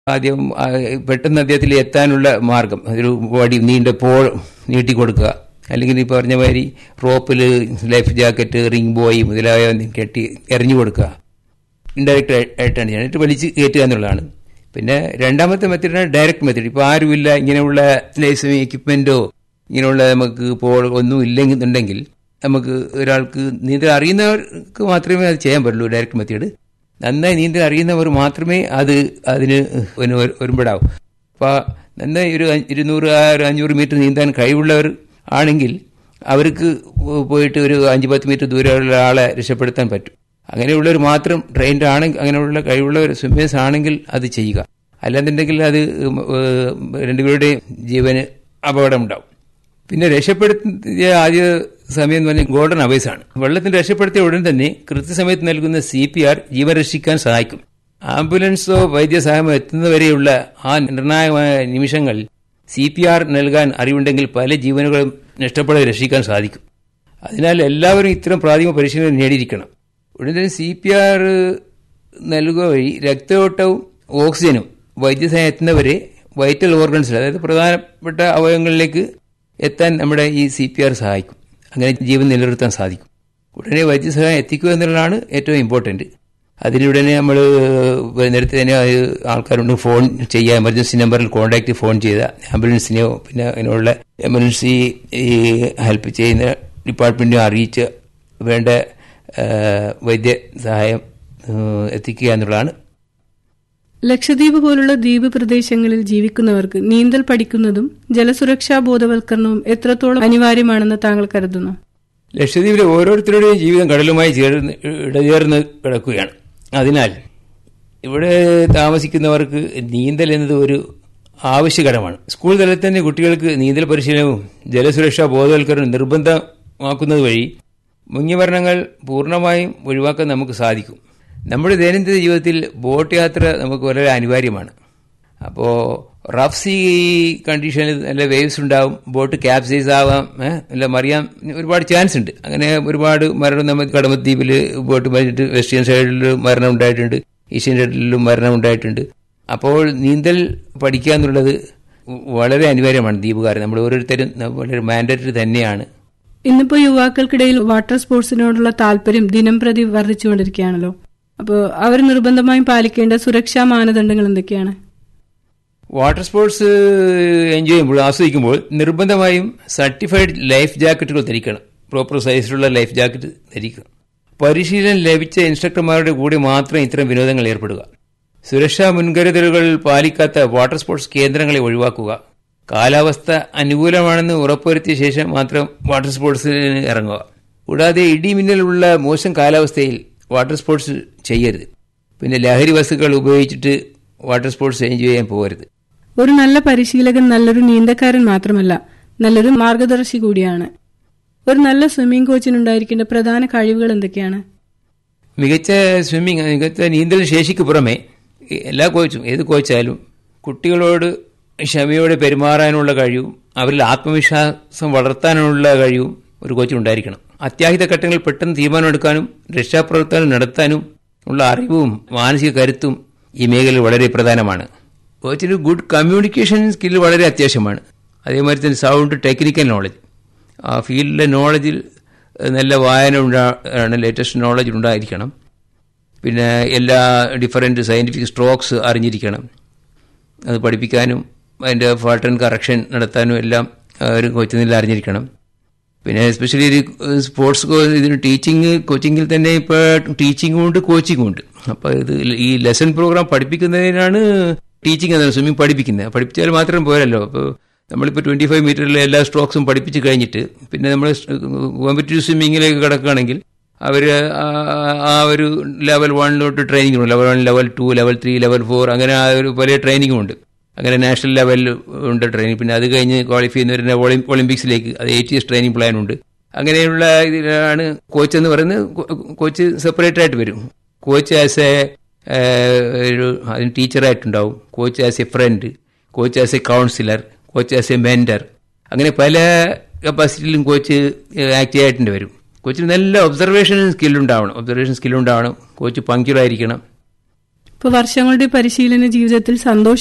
ആദ്യം ആ, പെട്ടെന്ന് അദ്ദേഹത്തിൽ എത്താനുള്ള മാർഗം ഒരു വടി നീണ്ട പോൾ നീട്ടിക്കൊടുക്കുക അല്ലെങ്കിൽ ഈ പറഞ്ഞ മാതിരി റോപ്പിൽ ലൈഫ് ജാക്കറ്റ് റിംഗ് ബോയ് മുതലായ കെട്ടി എറിഞ്ഞു കൊടുക്കുക ഇൻഡയറക്റ്റ് ആയിട്ടാണ് ചെയ്യുന്നത് എന്നിട്ട് വലിച്ച് കയറ്റുക എന്നുള്ളതാണ് പിന്നെ രണ്ടാമത്തെ മെത്തേഡാണ് ഡയറക്റ്റ് മെത്തേഡ് ഇപ്പോൾ ആരുമില്ല ഇങ്ങനെയുള്ള ലൈസൻസ് എക്യുപ്മെന്റോ ഇങ്ങനെയുള്ള നമുക്ക് ഇപ്പോൾ ഒന്നും ഇല്ലെന്നുണ്ടെങ്കിൽ നമുക്ക് ഒരാൾക്ക് നീന്തൽ അറിയുന്നവർക്ക് മാത്രമേ അത് ചെയ്യാൻ പറ്റുള്ളൂ ഡയറക്റ്റ് മെത്തേഡ് നന്നായി നീന്തൽ അറിയുന്നവർ മാത്രമേ അത് അതിന് പിന്നെ ഒരു- ഒരുമ്പെടാവൂ അപ്പോൾ നന്നായി ഒരു അ- ഇരുന്നൂറ് ആ ഒരു അഞ്ഞൂറ് മീറ്റർ നീന്താൻ കഴിവുള്ളവർ ആണെങ്കിൽ അവർക്ക് പോയിട്ട് ഒരു അഞ്ച് പത്ത് മീറ്റർ ദൂരമുള്ള ആളെ രക്ഷപ്പെടുത്താൻ പറ്റും അങ്ങനെയുള്ളവർ മാത്രം ട്രെയിൻഡ് ആണെങ്കിൽ അങ്ങനെയുള്ള കഴിവുള്ളവർ സ്വിമ്മേഴ്സ് ആണെങ്കിൽ അത് ചെയ്യുക അല്ലാന്നുണ്ടെങ്കിൽ അത് ഉം, ഏഹ്, രണ്ടുപേരുടെയും ജീവന് അപകടമുണ്ടാവും പിന്നെ രക്ഷപ്പെടുത്തിയ ആദ്യ സമയം എന്ന് പറഞ്ഞാൽ ഗോൾഡൻ അവേഴ്സ് ആണ് വെള്ളത്തിൽ രക്ഷപ്പെടുത്തിയ ഉടൻ തന്നെ കൃത്യസമയത്ത് നൽകുന്ന സി പി ആർ ജീവൻ രക്ഷിക്കാൻ സഹായിക്കും ആംബുലൻസോ വൈദ്യസഹായമോ എത്തുന്നവരെയുള്ള ആ നിർണായകമായ നിമിഷങ്ങൾ സി പി ആർ നൽകാൻ അറിവുണ്ടെങ്കിൽ പല ജീവനുകളും നഷ്ടപ്പെടാതെ രക്ഷിക്കാൻ സാധിക്കും അതിനാൽ എല്ലാവരും ഇത്തരം പ്രാഥമിക പരിശീലനം നേടിയിരിക്കണം ഉടൻ തന്നെ സി പി ആർ നൽകുക വഴി രക്തയോട്ടവും ഓക്സിജനും വൈദ്യസഹായം എത്തുന്നവരെ വൈറ്റൽ ഓർഗൻസിൽ അതായത് പ്രധാനപ്പെട്ട അവയവങ്ങളിലേക്ക് എത്താൻ നമ്മുടെ ഈ സി പി ആർ സഹായിക്കും അങ്ങനെ ജീവൻ നിലനിർത്താൻ സാധിക്കും ഉടനെ വൈദ്യസഹായം എത്തിക്കുക എന്നുള്ളതാണ് ഏറ്റവും ഇമ്പോർട്ടൻറ്റ് അതിനുടനെ നമ്മൾ നേരത്തെ തന്നെ അത് ആൾക്കാരുണ്ട് ഫോൺ ചെയ്യുക എമർജൻസി നമ്പറിൽ കോൺടാക്ട് ഫോൺ ചെയ്ത ആംബുലൻസിനെയോ പിന്നെ അതിനുള്ള എമർജൻസി ഈ ഹെൽപ്പ് ചെയ്യുന്ന ഡിപ്പാർട്ട്മെൻറ്റിനെ അറിയിച്ച് വേണ്ട ആ, വൈദ്യ സഹായം ആ, എത്തിക്കുക എന്നുള്ളതാണ് ലക്ഷദ്വീപ് പോലുള്ള ദ്വീപ് പ്രദേശങ്ങളിൽ ജീവിക്കുന്നവർക്ക് നീന്തൽ പഠിക്കുന്നതും ജലസുരക്ഷാ ബോധവൽക്കരണവും എത്രത്തോളം അനിവാര്യമാണെന്ന് താങ്കൾ കരുതുന്നു ലക്ഷദ്വീപിലെ ഓരോരുത്തരുടെയും ജീവിതം കടലുമായി ചേർന്ന് ഇടചേർന്ന് കിടക്കുകയാണ് അതിനാൽ ഇവിടെ താമസിക്കുന്നവർക്ക് നീന്തൽ എന്നത് ഒരു ആവശ്യകരമാണ് സ്കൂൾ തലത്തിൽ തന്നെ കുട്ടികൾക്ക് നീന്തൽ പരിശീലനവും ജലസുരക്ഷാ ബോധവൽക്കരണവും നിർബന്ധമാക്കുന്നത് വഴി മുങ്ങിമരണങ്ങൾ പൂർണ്ണമായും ഒഴിവാക്കാൻ നമുക്ക് സാധിക്കും നമ്മുടെ ദൈനംദിന ജീവിതത്തിൽ ബോട്ട് യാത്ര നമുക്ക് വളരെ അനിവാര്യമാണ് അപ്പോൾ റഫ് സീ കണ്ടീഷനിൽ നല്ല വേവ്സ് ഉണ്ടാവും ബോട്ട് ക്യാപ്സൈസ് ആവാം ഏഹ്, അല്ല മറിയാൻ ഒരുപാട് ചാൻസ് ഉണ്ട് അങ്ങനെ ഒരുപാട് മരണം നമുക്ക് കടമദ്വീപിൽ ബോട്ട് മരിച്ചിട്ട് വെസ്റ്റേൺ സൈഡിൽ മരണം ഉണ്ടായിട്ടുണ്ട് ഈസ്റ്റേൺ സൈഡിലും മരണം ഉണ്ടായിട്ടുണ്ട് അപ്പോൾ നീന്തൽ പഠിക്കുക എന്നുള്ളത് വളരെ അനിവാര്യമാണ് ദ്വീപുകാർ നമ്മൾ ഓരോരുത്തരും വളരെ മാൻഡറ്ററി തന്നെയാണ് ഇന്നിപ്പോ യുവാക്കൾക്കിടയിൽ വാട്ടർ സ്പോർട്സിനോടുള്ള താല്പര്യം ദിനം പ്രതി വർദ്ധിച്ചുകൊണ്ടിരിക്കുകയാണല്ലോ അപ്പോൾ അവർ നിർബന്ധമായും പാലിക്കേണ്ട സുരക്ഷാ മാനദണ്ഡങ്ങൾ എന്തൊക്കെയാണ് വാട്ടർ സ്പോർട്സ് എൻജോയ് ചെയ്യുമ്പോൾ ആസ്വദിക്കുമ്പോൾ നിർബന്ധമായും സർട്ടിഫൈഡ് ലൈഫ് ജാക്കറ്റുകൾ ധരിക്കണം പ്രോപ്പർ സൈസിലുള്ള ലൈഫ് ജാക്കറ്റ് ധരിക്കുക പരിശീലനം ലഭിച്ച ഇൻസ്ട്രക്ടർമാരുടെ കൂടെ മാത്രം ഇത്തരം വിനോദങ്ങൾ ഏർപ്പെടുക സുരക്ഷാ മുൻകരുതലുകൾ പാലിക്കാത്ത വാട്ടർ സ്പോർട്സ് കേന്ദ്രങ്ങളെ ഒഴിവാക്കുക കാലാവസ്ഥ അനുകൂലമാണെന്ന് ഉറപ്പുവരുത്തിയ ശേഷം മാത്രം വാട്ടർ സ്പോർട്സിന് ഇറങ്ങുക കൂടാതെ ഇടിമിന്നലുള്ള മോശം കാലാവസ്ഥയിൽ വാട്ടർ സ്പോർട്സ് ചെയ്യരുത് പിന്നെ ലഹരി വസ്തുക്കൾ ഉപയോഗിച്ചിട്ട് വാട്ടർ സ്പോർട്സ് എൻജോയ് ചെയ്യാൻ പോകരുത് ഒരു നല്ല പരിശീലകൻ നല്ലൊരു നീന്തക്കാരൻ മാത്രമല്ല നല്ലൊരു മാർഗദർശി കൂടിയാണ് ഒരു നല്ല സ്വിമ്മിംഗ് കോച്ചിനുണ്ടായിരിക്കേണ്ട പ്രധാന കഴിവുകൾ എന്തൊക്കെയാണ് മികച്ച സ്വിമ്മിങ് മികച്ച നീന്തൽ ശേഷിക്ക് പുറമെ ഈ എല്ലാ കോച്ചും ഏത് കോച്ചായാലും കുട്ടികളോട് ക്ഷമയോടെ പെരുമാറാനുള്ള കഴിവും അവരിൽ ആത്മവിശ്വാസം വളർത്താനുള്ള കഴിവും ഒരു കോച്ചിനുണ്ടായിരിക്കണം അത്യാഹിത ഘട്ടങ്ങളിൽ പെട്ടെന്ന് തീരുമാനമെടുക്കാനും രക്ഷാപ്രവർത്തനം നടത്താനും ഉള്ള അറിവും മാനസിക കരുത്തും ഈ മേഖലയിൽ വളരെ പ്രധാനമാണ് കോച്ചിന് ഗുഡ് കമ്മ്യൂണിക്കേഷൻ സ്കിൽ വളരെ അത്യാവശ്യമാണ് അതേമാതിരി തന്നെ സൗണ്ട് ടെക്നിക്കൽ നോളജ് ആ ഫീൽഡിലെ നോളജിൽ നല്ല വായന ഉണ്ടാണ് ലേറ്റസ്റ്റ് നോളജ് ഉണ്ടായിരിക്കണം പിന്നെ എല്ലാ ഡിഫറൻറ്റ് സയൻറ്റിഫിക് സ്ട്രോക്സ് അറിഞ്ഞിരിക്കണം അത് പഠിപ്പിക്കാനും അതിൻ്റെ പാട്ടേൺ കറക്ഷൻ നടത്താനും എല്ലാം ആ, ഒരു കോച്ചിങ്ങിൽ അറിഞ്ഞിരിക്കണം പിന്നെ എസ്പെഷ്യലി ഒരു സ്പോർട്സ് കോ- ഇതിന് ടീച്ചിങ് കോച്ചിങ്ങിൽ തന്നെ ഇപ്പോൾ ടീച്ചിങ്ങും ഉണ്ട് കോച്ചിങ്ങും ഉണ്ട് അപ്പോൾ ഇത് ഈ ലെസൺ പ്രോഗ്രാം പഠിപ്പിക്കുന്നതിനാണ് ടീച്ചിങ് എന്നത് സ്വിമ്മിങ് പഠിപ്പിക്കുന്നത് പഠിപ്പിച്ചാൽ മാത്രം പോരല്ലോ അപ്പോൾ നമ്മളിപ്പോൾ ട്വൻറ്റി ഫൈവ് മീറ്ററിലെ എല്ലാ സ്ട്രോക്സും പഠിപ്പിച്ച് കഴിഞ്ഞിട്ട് പിന്നെ നമ്മൾ കോമ്പറ്റീവ് സ്വിമ്മിങ്ങിലേക്ക് കിടക്കുകയാണെങ്കിൽ അവർ ആ ഒരു ലെവൽ വണ്ണിലോട്ട് ട്രെയിനിങ് ഉണ്ട് level one level two level three level four അങ്ങനെ ആ ഒരു പല ട്രെയിനിങ്ങും ഉണ്ട് അങ്ങനെ നാഷണൽ ലെവലിൽ ഉണ്ട് ട്രെയിനിങ് പിന്നെ അത് കഴിഞ്ഞ് ക്വാളിഫൈ ചെയ്യുന്നവരുടെ ഒളിം ഒളിമ്പിക്സിലേക്ക് അത് എയ്റ്റ് ഇയേഴ്സ് ട്രെയിനിങ് പ്ലാൻ ഉണ്ട് അങ്ങനെയുള്ള ഇതിലാണ് കോച്ച് എന്ന് പറയുന്നത് കോ- കോച്ച് സെപ്പറേറ്റ് ആയിട്ട് വരും കോച്ച് ആസ് എ ഒരു അതിന് ടീച്ചറായിട്ടുണ്ടാവും coach as a friend coach as a counsellor coach as a mentor അങ്ങനെ പല കപ്പാസിറ്റിയിലും കോച്ച് ആക്ട് ചെയ്യായിട്ടുണ്ട് വരും കോച്ചിന് നല്ല ഒബ്സർവേഷൻ സ്കില്ലുണ്ടാവണം ഒബ്സർവേഷൻ സ്കില്ലുണ്ടാവണം കോച്ച് പങ്ക്ചറായിരിക്കണം ഇപ്പൊ വർഷങ്ങളുടെ പരിശീലന ജീവിതത്തിൽ സന്തോഷം